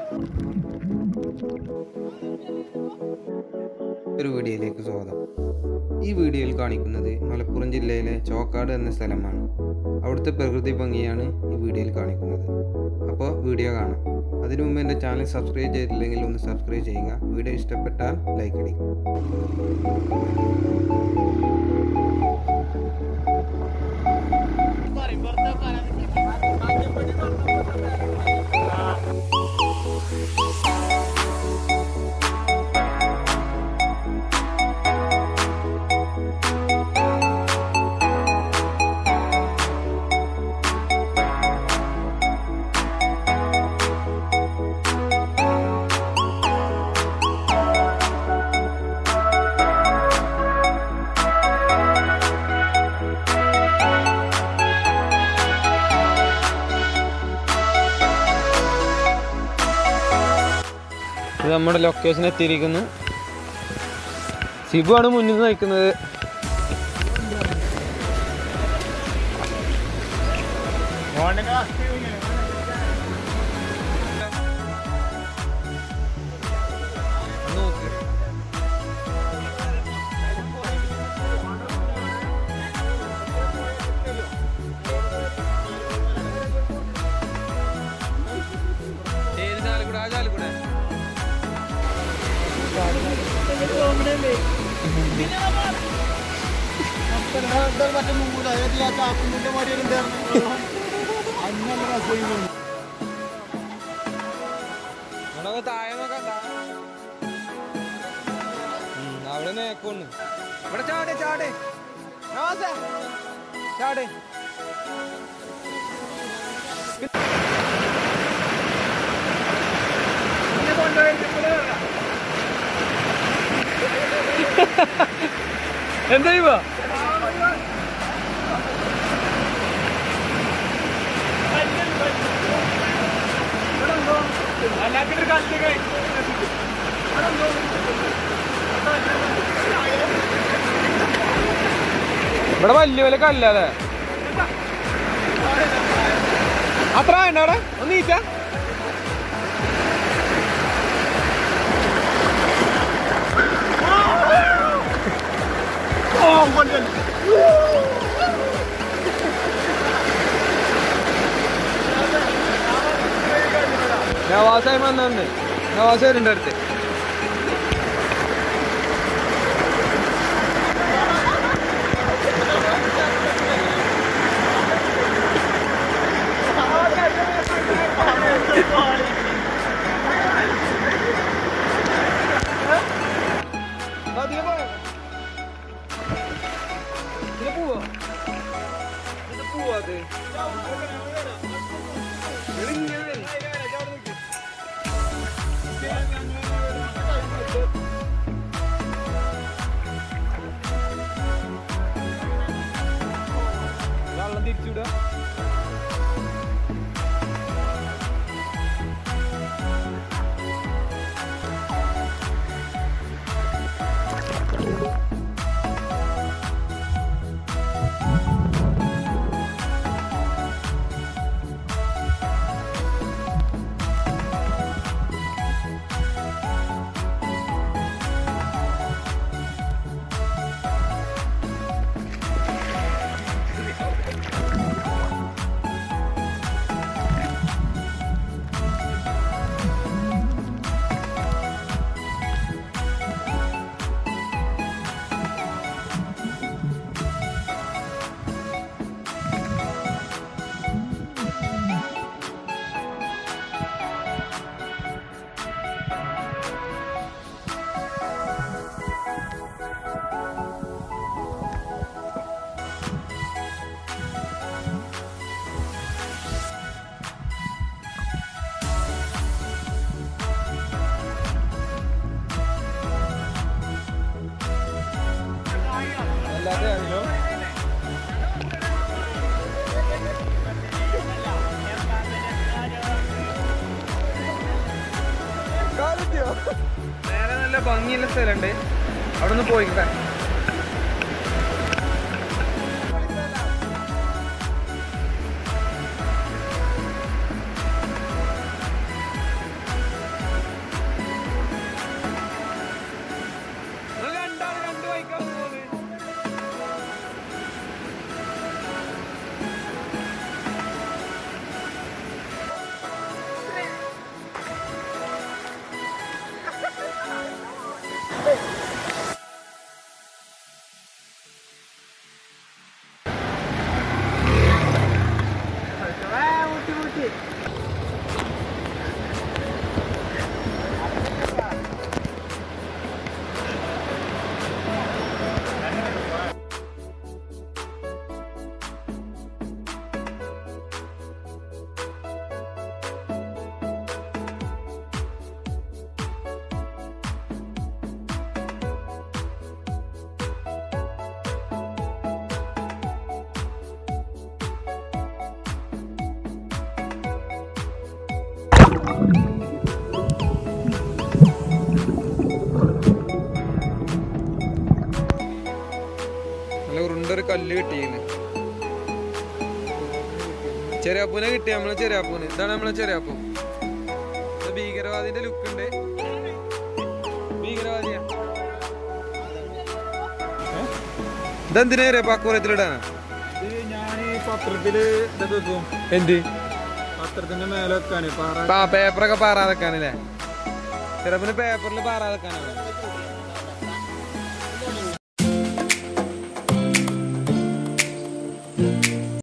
ഒരു വീഡിയോയിലേക്ക് സ്വാഗതം ഈ വീഡിയോയിൽ കാണിക്കുന്നത് മലപ്പുറം ജില്ലയിലെ ചോക്കാട് എന്ന സ്ഥലമാണ് അവിടുത്തെ പ്രകൃതി ഭംഗിയാണ് ഈ വീഡിയോയിൽ കാണിക്കുന്നത് അപ്പോൾ വീഡിയോ കാണാം അതിനു മുമ്പ് എൻ്റെ ചാനൽ സബ്സ്ക്രൈബ് ചെയ്തിട്ടില്ലെങ്കിൽ ഒന്ന് സബ്സ്ക്രൈബ് ചെയ്യുക വീഡിയോ ഇഷ്ടപ്പെട്ടാൽ ലൈക്ക് അടിക്കുക ഇത് നമ്മുടെ ലൊക്കേഷൻ എത്തിയിരിക്കുന്നു സിബു ആണ് മുന്നിൽ നിന്ന് നയിക്കുന്നത് ഏത് ചാലക്കൂടെ ആ ചാലക്കൂടെ ഇവിടെ താഴെ നോക്കാം അവിടെ നേക്കൊന്ന് ഇവിടെ ചാടെ ചാടെ നവാസേ, ചാടെ എന്താ ഇവ ഇവിടെ വലിയ വലിയ കല്ലാതെ അത്ര വേണ്ട അവിടെ ഒന്ന് ഈച്ച നവാസായി വന്നു നവാസായിട്ട് അടുത്ത് പോവാ പോവാ അത് വെള്ളം തിരിച്ചുവിടുക അല്ലാതെ അറിയോ നേരെ നല്ല ഭംഗിയുള്ള സ്ഥലമുണ്ട് അവിടെ ഒന്ന് പോയിക്കാം നല്ല ഉരുണ്ടൊരു കല്ല് കിട്ടിയിന് ചെറിയാപ്പൂനെ കിട്ടി നമ്മളെ ചെറിയാപ്പൂന് ഇതാണ് നമ്മളെ ചെറിയാപ്പൂ ഇത് ഭീകരവാദിന്റെ ലുക്ക് ഉണ്ട് ഭീകരവാദിയാ ഇതെന്തിനാ പാക്കൂരത്തിലിടാനാ ഇത് ഞാൻ പത്രത്തില് ഇത് വെക്കും എന്ത് പത്രത്തിന്റെ മേലെ വെക്കാന് പാറ പേപ്പറൊക്കെ പാറാതെക്കാനല്ലേ ചെറുപ്പിന് പേപ്പറിൽ പാറാതെക്കാനാണ്